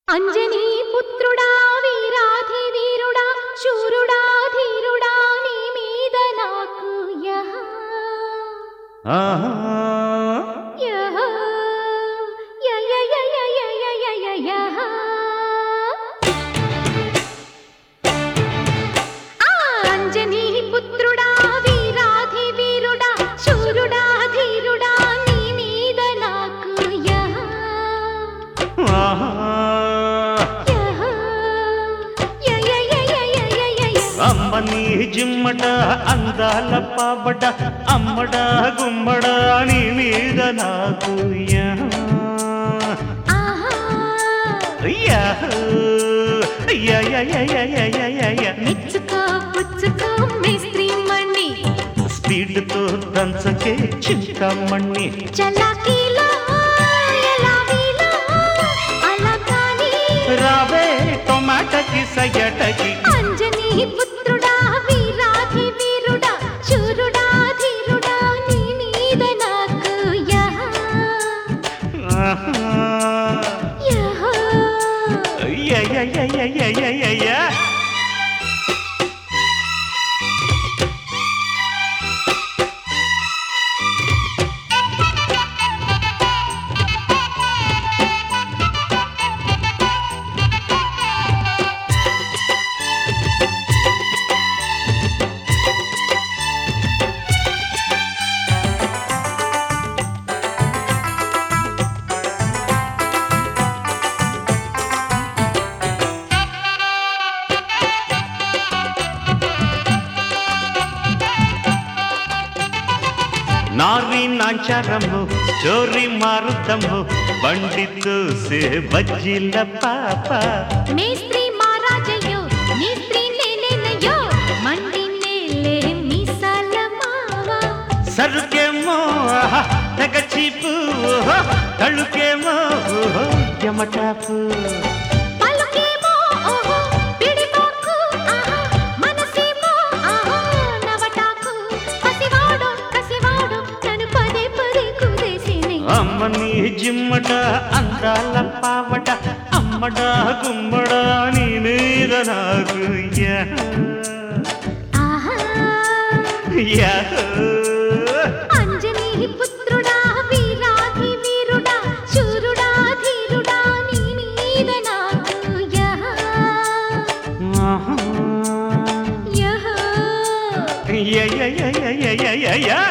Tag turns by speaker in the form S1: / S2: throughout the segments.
S1: అంజనీ పుత్రుడా వీరాధి వీరుడా శూరుడా ధీరుడా నీ మీద నాకు యహ
S2: ఆహా
S1: యహ య య య య య య య య యహ ఆ అంజనీ పుత్రుడా వీరాధి వీరుడా శూరుడా ధీరుడా నీ మీద నాకు యహ
S2: ఆహా
S1: యహ య య య య య య య య
S2: అమ్మ నీ జిమ్మట అందాల పాబట అమ్మడ గుమ్మడ నీ మీద నాకు యా.
S1: ఆహా
S2: యాహూ. యా, యా, యా, యా, యా, యా, యా, యా.
S1: మెచ్చుకో పుచ్చుకో మేస్త్రి మణి
S2: స్పీడ్తో దంచకే చింతమణి
S1: చలాకీలో ఎలా వీలో అలా కానీ
S2: రావే టొమాటకి సయ్యటకి
S1: అంజనీ పుత్రుడా వీరాధి వీరుడా శూరుడా ధీరుడా నీ మీద నాకు యహ
S2: ఆహా.
S1: యహ
S2: యా, యా, యా, యా, యా, యా, యా, యా. ನಾರಿ ನಾಂಚಾರಮ್ಮು ಚೋರಿ ಮಾರುತ್ತಮ್ಮು ಬಂಡಿತ್ತು ಸೇ ಬಜ್ಜಿಲ್ಲ ಪಾಪ
S1: మేస్త్రి మారాజయ్యో నీ స్త్రీ నేనేనయ్యో మండి నేలే మీసాల మావా
S2: సరుకేమో ఆహా, తెగ చీపు ఓహో, తళుకేమో ఓహో, యమటాపు
S1: పలుకేమో ఓహో పిడిపోకు ఆహా మనసేమో ఆహా నవటాకు పసివాడు కసివాడు నన్ను పదే పదే కుదేసిని
S2: అమ్మ నీ జిమ్మట అందాల పావట అమ్మడ గుమ్మడ నీ మీద నాకు యా.
S1: ఆహా
S2: యాహూ.
S1: అంజనీ పుత్రుడా వీరాధి వీరుడా శూరుడా ధీరుడా నీ మీద నాకు యహ
S2: ఆహా.
S1: యహ
S2: యా, యా, యా, యా, యా, యా, యా, యా.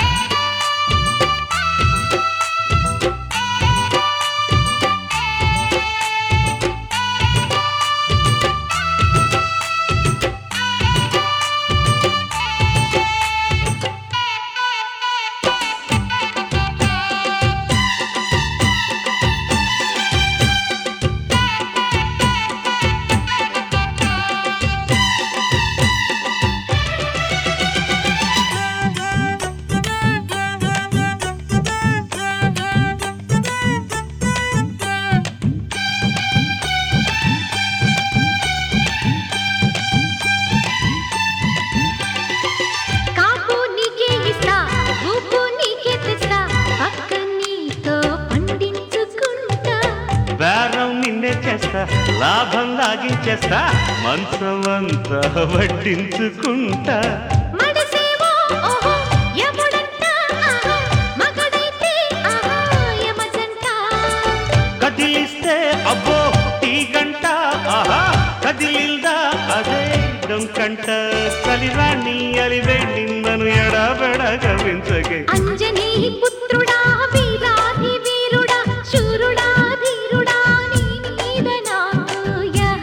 S1: కాపు నీకే ఇస్తా ఊపు నీకే తెస్తా పక్క నీతో పండించుకుంటా
S2: బేరం నిన్నే చేస్తా లాభం లాగించేస్తా మంచమంతా వడ్డించుకుంటా
S1: మడిసేవో ఓహో యముడంట ఆహా మగడైతే ఆహా యమజంట
S2: కదిలిస్తే అబ్బో టీ గంట ఆహా కదిలిల్దా అదే డొంకంట కలిరాణి అలివే నిన్నను ఎడబెడ గవించగే
S1: అంజనీ పుత్రుడా వీరాధి వీరుడా శూరుడా ధీరుడా నీ మీద నాకు యహ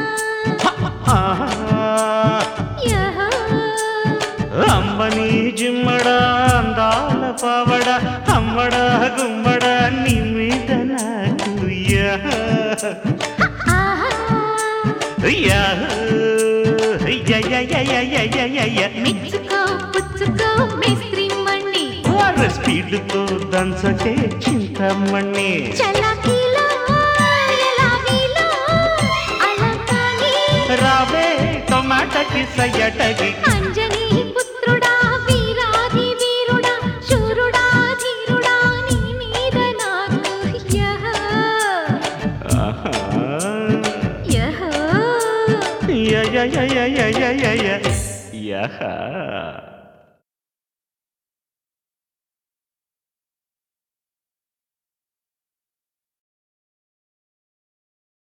S2: ఆహా.
S1: యహ
S2: అమ్మని జిమ్మడా అందాల పావడ అమ్మడ గుమ్మడ నీ మీద నాకు యా.
S1: ఆహా
S2: యా. యా, యా, యా, యా, యా, యా, యా, యా.
S1: మెచ్చుకో పుచ్చుకో మేస్త్రి మణి
S2: వార స్పీడ్తో దంచకే చింతమణి
S1: చలాకీలో ఎలా వీలో అలా కానీ
S2: రావే టొమాటకి సయ్యటకి
S1: అంజనీ పుత్రుడా వీరాధి వీరుడా శూరుడా ధీరుడా నీ మీద నాకు యహ
S2: ఆహా యా యా యా యా యా యా యా యా